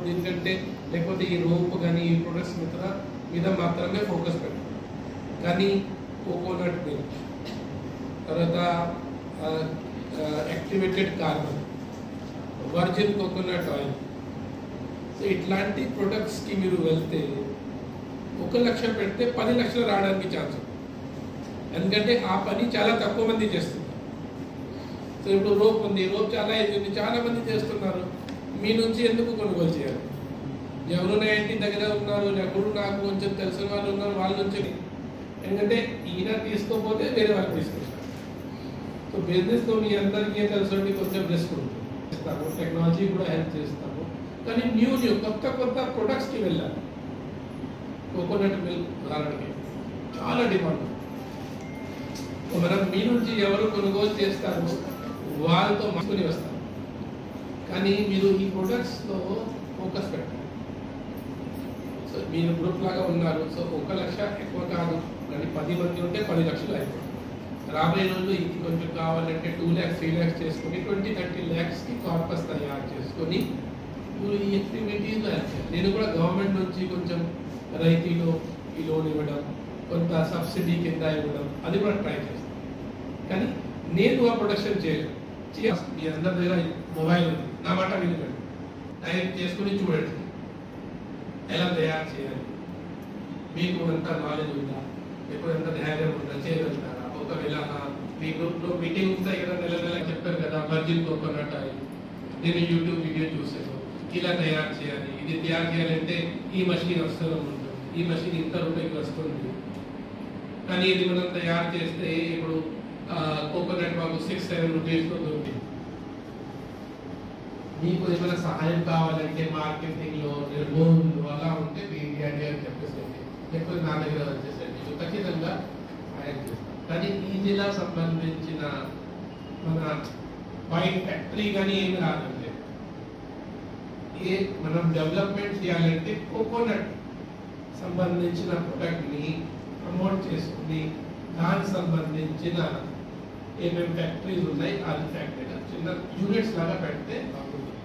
దీనికంటే లేకపోతే ఈ రోప్ కానీ ఈ ప్రొడక్ట్స్ మీద మీద మాత్రమే ఫోకస్ పెట్టాలి కానీ కోకోనట్ మిల్క్ తర్వాత activated carbon virgin coconut oil so ఇట్లాంటి ప్రొడక్ట్స్కి మీరు వెళ్తే ఒక లక్ష పెడితే పది లక్షలు రావడానికి ఛాన్స్ ఉంది ఎందుకంటే ఆ పని చాలా తక్కువ మంది చేస్తున్నారు సో ఇప్పుడు రోప్ ఉంది రోప్ చాలా ఇది ఉంది చాలా మంది చేస్తున్నారు మీ నుంచి ఎందుకు కొనుగోలు చేయాలి ఎవరు నా ఇంటి దగ్గర ఉన్నారు ఎప్పుడు నాకు కొంచెం తెలిసిన వాళ్ళు ఉన్నారు వాళ్ళ నుంచి ఎందుకంటే ఈయన తీసుకోకపోతే వేరే వాళ్ళు తీసుకుంటారు సో బిజినెస్తో మీ అందరికీ ఏం తెలుసు కొంచెం రిస్క్ ఉంటుంది చేస్తాము టెక్నాలజీ కూడా హెల్ప్ చేస్తాము కానీ న్యూ న్యూ కొత్త కొత్త ప్రొడక్ట్స్కి వెళ్ళాలి కోకోనట్ మిల్క్ ఉదాహరణకి చాలా డిమాండ్ సో మనం మీ నుంచి ఎవరు కొనుగోలు చేస్తారో వాళ్ళతో మసుకుని వస్తారు కానీ మీరు ఈ ప్రొడక్ట్స్లో ఫోకస్ పెట్టాలి సో మీరు గ్రూప్ లాగా ఉన్నారు సో ఒక లక్ష ఎక్కువ కాదు కానీ పది మంది ఉంటే పది లక్షలు అయిపోతుంది రాబోయే రోజులు ఇది కొంచెం కావాలంటే టూ ల్యాక్స్ త్రీ ల్యాక్స్ చేసుకొని ట్వంటీ థర్టీ ల్యాక్స్కి కార్పస్ తయారు చేసుకొని మీరు ఈ యాక్టివిటీస్లో యాడ్ చేయాలి నేను కూడా గవర్నమెంట్ నుంచి కొంచెం రైతులో ఈ లోన్ ఇవ్వడం కొంత సబ్సిడీ కింద ఇవ్వడం అది కూడా ట్రై చేస్తాను కానీ నేను ఆ ప్రొడక్షన్ చేయలేదు చేయ మీ అందరి దగ్గర మొబైల్ ఉంది నా మాట వినకండి టైప్ చేసుకుని చూడండి ఎలా తయారు చేయాలి మీకు అంత నాలెడ్జ్ ఉందా మీకు ఎంత ధైర్యం ఉందా చేయగలుగుతారా ఒకవేళ ఆ, మీ గ్రూప్లో మీటింగ్ ఉంటాయి కదా నెల నెల చెప్పారు కదా వర్జిన్ కోకోనట్ ఆయిల్ నేను యూట్యూబ్ వీడియో చూసాను ఇలా తయారు చేయాలి ఇది తయారు చేయాలంటే ఈ మషిన్ అవసరం ఉంటుంది ఈ మషిన్ ఇంత రూపాయికి వస్తుంది కానీ ఇది మనం తయారు చేస్తే ఇప్పుడు కోకోనట్ మాకు సిక్స్ సెవెన్ రూపీస్లో దొరుకుతుంది మీకు ఏమైనా సహాయం కావాలంటే మార్కెటింగ్ లో లోన్లు అలా ఉంటే మీ ఐడియా చెప్పేసేయండి లేకపోతే నా దగ్గర వచ్చేసేయండి మీకు ఖచ్చితంగా సహాయం చేస్తాం కానీ ఈ జిల్లా సంబంధించిన మన వైన్ ఫ్యాక్టరీ కానీ ఏమి రాదండి ఏ మనం డెవలప్మెంట్ చేయాలంటే కోకోనట్ సంబంధించిన ప్రొడక్ట్ ని ప్రమోట్ చేసుకుని దానికి సంబంధించిన ఏమేమి ఫ్యాక్టరీస్ ఉన్నాయి అది ఫ్యాక్టరీ చిన్న యూనిట్స్ లాగా పెడితే బాగుంటుంది